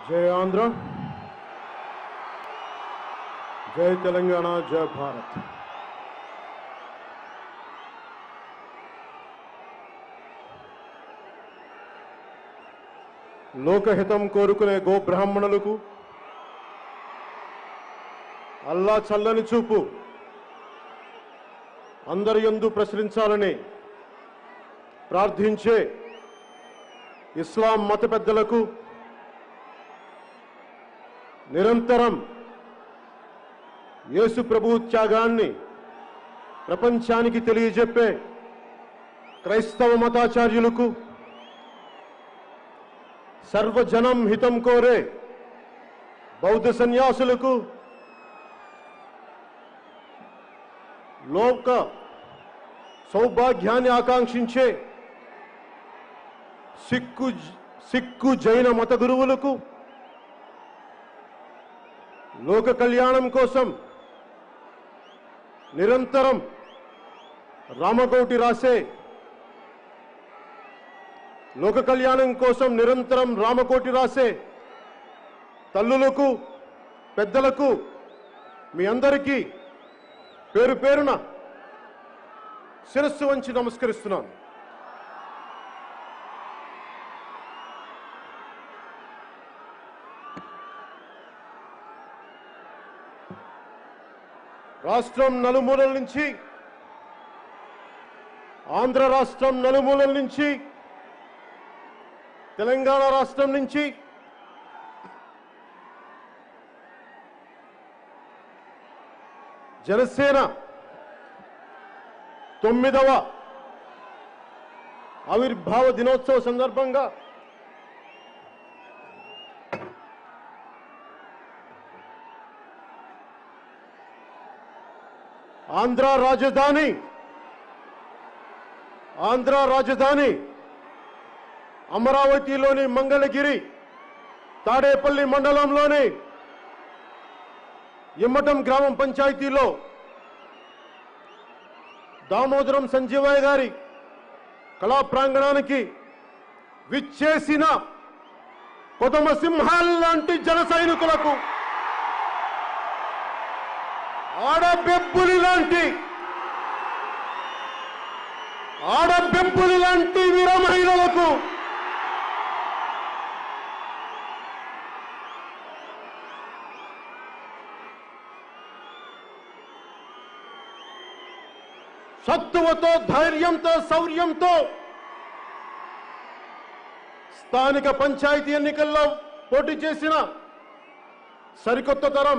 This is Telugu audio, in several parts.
జై ఆంధ్ర జై తెలంగాణ జై భారత్ లోకహితం కోరుకునే గో బ్రాహ్మణులకు అల్లా చల్లని చూపు అందరి యందు ప్రసరించాలని ప్రార్థించే ఇస్లాం మత పెద్దలకు నిరంతరం యేసు ప్రభు త్యాగాన్ని ప్రపంచానికి తెలియజెప్పే క్రైస్తవ మతాచార్యులకు సర్వజనం హితం కోరే బౌద్ధ సన్యాసులకు లోక సౌభాగ్యాన్ని ఆకాంక్షించే సిక్కు సిక్కు జైన మత గురువులకు లోక కళ్యాణం కోసం నిరంతరం రామకోటి రాసే లోక కళ్యాణం కోసం నిరంతరం రామకోటి రాసే తల్లులకు పెద్దలకు మీ అందరికీ పేరు పేరున శిరస్సు వంచి నమస్కరిస్తున్నాను రాష్ట్రం నలుమూలల నుంచి ఆంధ్ర రాష్ట్రం నలుమూలల నుంచి తెలంగాణ రాష్ట్రం నుంచి జనసేన తొమ్మిదవ ఆవిర్భావ దినోత్సవ సందర్భంగా ఆంధ్ర రాజధాని ఆంధ్ర రాజధాని అమరావతిలోని మంగళగిరి తాడేపల్లి మండలంలోని ఇమ్మటం గ్రామం పంచాయతీలో దామోదరం సంజీవయ్య గారి కళా ప్రాంగణానికి విచ్చేసిన కొదమ సింహాల్లాంటి జన సైనికులకు ఆడబెబ్బులి లాంటి ఆడబెబ్బులి లాంటి వీర మహిళలకు సత్తువతో ధైర్యంతో శౌర్యంతో స్థానిక పంచాయతీ ఎన్నికల్లో పోటీ చేసిన సరికొత్త తరం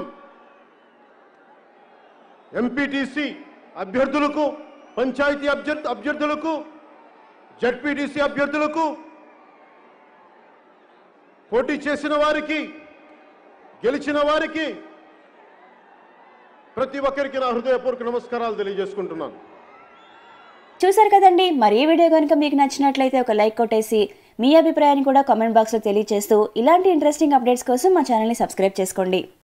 ఎంపీటీసీ అభ్యర్థులకు పంచాయతీ అభ్యర్థి అభ్యర్థులకు జడ్పీటీసీ అభ్యర్థులకు పోటీ చేసిన వారికి గెలిచిన వారికి ప్రతి ఒక్కరికి నా హృదయపూర్వక నమస్కారాలు తెలియజేసుకుంటున్నాను చూసారు కదండి మరి ఈ వీడియో కనుక మీకు నచ్చినట్లయితే ఒక లైక్ కొట్టేసి మీ అభిప్రాయాన్ని కూడా కామెంట్ బాక్స్లో తెలియజేస్తూ ఇలాంటి ఇంట్రెస్టింగ్ అప్డేట్స్ కోసం మా ఛానల్ని సబ్స్క్రైబ్ చేసుకోండి